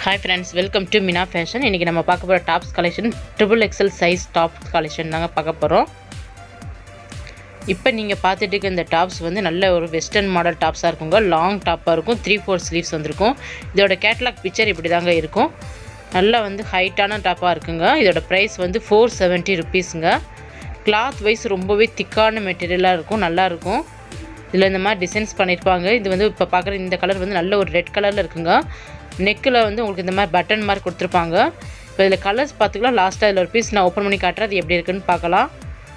hi friends welcome to Meena fashion இன்றைக்கி நம்ம பார்க்க போகிற tops collection triple XL size top collection தாங்க பார்க்க போகிறோம் இப்போ நீங்கள் பார்த்துட்டு இருக்க இந்த டாப்ஸ் வந்து நல்ல ஒரு வெஸ்டர்ன் மாடல் டாப்ஸாக இருக்குங்க லாங் டாப்பாக இருக்கும் த்ரீ ஃபோர் ஸ்லீவ்ஸ் வந்திருக்கும் இதோட கேட்லாக் பிக்சர் இப்படி தாங்க இருக்கும் நல்லா வந்து ஹைட்டான டாப்பாக இருக்குங்க இதோட ப்ரைஸ் வந்து ஃபோர் செவன்ட்டி ருபீஸுங்க கிளாத் வைஸ் ரொம்பவே திக்கான மெட்டீரியலாக இருக்கும் நல்லாயிருக்கும் இதில் இந்த மாதிரி டிசைன்ஸ் பண்ணியிருப்பாங்க இது வந்து இப்போ பார்க்குற இந்த கலர் வந்து நல்ல ஒரு ரெட் கலரில் இருக்குங்க நெக்கில் வந்து உங்களுக்கு இந்த மாதிரி பட்டன் மாதிரி கொடுத்துருப்பாங்க இப்போ இதில் கலர்ஸ் பார்த்துக்கலாம் லாஸ்ட்டாக இதில் ஒரு பீஸ் நான் ஓப்பன் பண்ணி காட்டுறேன் அது எப்படி இருக்குன்னு பார்க்கலாம்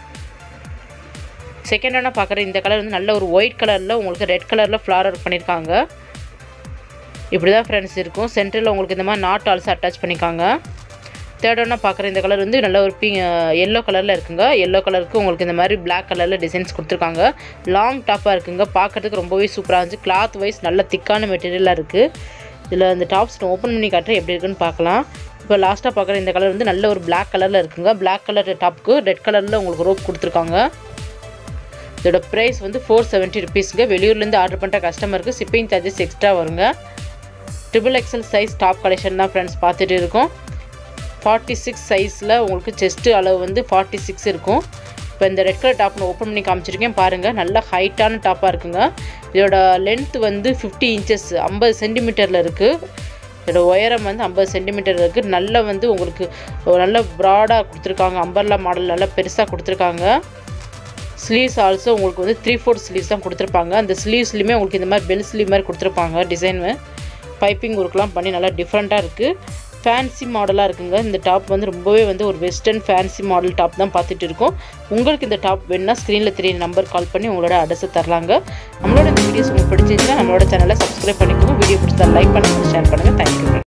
செகண்டான பார்க்குற இந்த கலர் வந்து நல்ல ஒரு ஒயிட் கலரில் உங்களுக்கு ரெட் கலரில் ஃப்ளார் ஒர்க் பண்ணியிருக்காங்க இப்படி தான் ஃப்ரெண்ட்ஸ் இருக்கும் சென்டரில் உங்களுக்கு இந்த மாதிரி நாட் ஆல்சோ அட்டாச் பண்ணிக்காங்க தேர்ட் ஒன்றா பார்க்குற இந்த கலர் வந்து நல்ல ஒரு பிங் எல்லோ கலரில் இருக்குங்க எல்லோ கலருக்கு உங்களுக்கு இந்த மாதிரி பிளாக் கலரில் டிசைன்ஸ் கொடுத்துருக்காங்க லாங் டாப்பாக இருக்குங்க பார்க்குறதுக்கு ரொம்பவே சூப்பராக இருந்துச்சு கிளாத் வைஸ் நல்ல திக்கான மெட்டீரியலாக இருக்குது இதில் இந்த டாப்ஸ் நான் ஓப்பன் பண்ணி காட்டுறேன் எப்படி இருக்குன்னு பார்க்கலாம் இப்போ லாஸ்ட்டாக பார்க்குற இந்த கலர் வந்து நல்ல ஒரு பிளாக் கலரில் இருக்குங்க பிளாக் கலர் டாப்புக்கு ரெட் கலரில் உங்களுக்கு ரோப் கொடுத்துருக்காங்க இதோட ப்ரைஸ் வந்து ஃபோர் செவன்ட்டி ருபீஸுங்க வெளியூர்லேருந்து ஆர்டர் பண்ணுற கஸ்டமருக்கு ஷிப்பிங் சார்ஜஸ் எக்ஸ்ட்ரா வருங்க triple XL size top collection தான் ஃப்ரெண்ட்ஸ் பார்த்துட்டு இருக்கோம் ஃபார்ட்டி சிக்ஸ் சைஸில் உங்களுக்கு செஸ்ட்டு அளவு வந்து ஃபார்ட்டி சிக்ஸ் இருக்கும் இப்போ இந்த ரெட் கலர் டாப் நான் ஓப்பன் பண்ணி காமிச்சிருக்கேன் பாருங்கள் நல்ல ஹைட்டான டாப்பாக இருக்குங்க இதோட லென்த் வந்து ஃபிஃப்டி இன்ச்சஸ் ஐம்பது சென்டிமீட்டரில் இருக்குது இதோட உயரம் வந்து ஐம்பது சென்டிமீட்டர் இருக்குது நல்ல வந்து உங்களுக்கு நல்ல ப்ராடாக கொடுத்துருக்காங்க அம்பர்லா மாடல் நல்லா பெருசாக கொடுத்துருக்காங்க ஸ்லீவ்ஸ் ஆல்சோ உங்களுக்கு வந்து த்ரீ ஃபோர் ஸ்லீவ்ஸ் தான் கொடுத்துருப்பாங்க அந்த ஸ்லீவ்ஸ்லையுமே உங்களுக்கு இந்த மாதிரி பெல் ஸ்லீவ் மாதிரி கொடுத்துருப்பாங்க டிசைனு பைப்பிங் ஒர்க்லாம் பண்ணி நல்லா டிஃப்ரெண்ட்டாக இருக்குது ஃபேன்சி மாடலாக இருக்குங்க இந்த டாப் வந்து ரொம்பவே வந்து ஒரு வெஸ்டர்ன் ஃபேன்சி மாடல் டாப் தான் பார்த்துட்டு இருக்கோம் உங்களுக்கு இந்த டாப் வேணுன்னா ஸ்க்ரீனில் தெரிய நம்பர் கால் பண்ணி உங்களோட அட்ரஸை தரலாங்க நம்மளோட இந்த வீடியோஸ் உங்களுக்கு பிடிச்சிருந்தா நம்மளோட சேனலை சப்ஸ்கிரைப் பண்ணிக்கோங்க வீடியோ பிடிச்சா லைக் பண்ணுங்கள் ஷேர் பண்ணுங்கள்